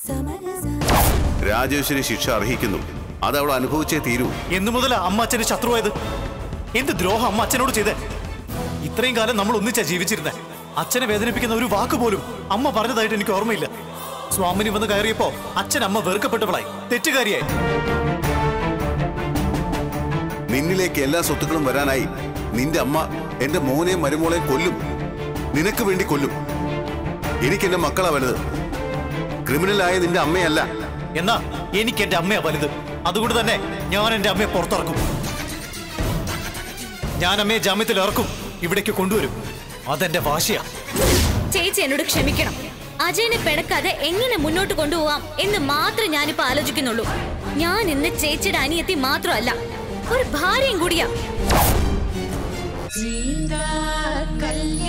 രാജേശ്വരി ശിക്ഷ അർഹിക്കുന്നു അത് അവൾ അനുഭവിച്ചേ തീരൂ എന്നു മുതലാ അമ്മ അച്ഛന് ശത്രുവായത് എന്ത് ദ്രോഹം അമ്മ അച്ഛനോട് ചെയ്തേ ഇത്രയും കാലം നമ്മൾ ഒന്നിച്ചാ ജീവിച്ചിരുന്നേ അച്ഛനെ വേദനിപ്പിക്കുന്ന ഒരു വാക്ക് പോലും അമ്മ പറഞ്ഞതായിട്ട് എനിക്ക് ഓർമ്മയില്ല സ്വാമിനി വന്ന് കയറിയപ്പോ അച്ഛൻ അമ്മ വെറുക്കപ്പെട്ടവളായി തെറ്റുകാരിയായി നിന്നിലേക്ക് എല്ലാ സ്വത്തുക്കളും വരാനായി നിന്റെ അമ്മ എന്റെ മോനെയും മരുമോളെയും കൊല്ലും നിനക്ക് വേണ്ടി കൊല്ലും എനിക്ക് എന്റെ മക്കളാ വലുത് ക്രിമിനലായ നിന്റെ അമ്മയല്ല എന്നാ എനിക്ക് എന്റെ അമ്മയാ വലുത് അതുകൊണ്ട് തന്നെ ഞാൻ എന്റെ അമ്മയെ പുറത്തിറക്കും ഞാൻ അമ്മയെ ജാമ്യത്തിൽ ഇറക്കും ഇവിടേക്ക് കൊണ്ടുവരും അതെന്റെ വാശിയാ ചേച്ചി എന്നോട് ക്ഷമിക്കണം അജയനെ പിണക്കാതെ എങ്ങനെ മുന്നോട്ട് കൊണ്ടുപോവാം എന്ന് മാത്രം ഞാനിപ്പോ ആലോചിക്കുന്നുള്ളൂ ഞാൻ ഇന്ന് ചേച്ചിയുടെ അനിയത്തി മാത്രമല്ല ഒരു ഭാര്യയും കൂടിയാ സീതാ കല്യാണം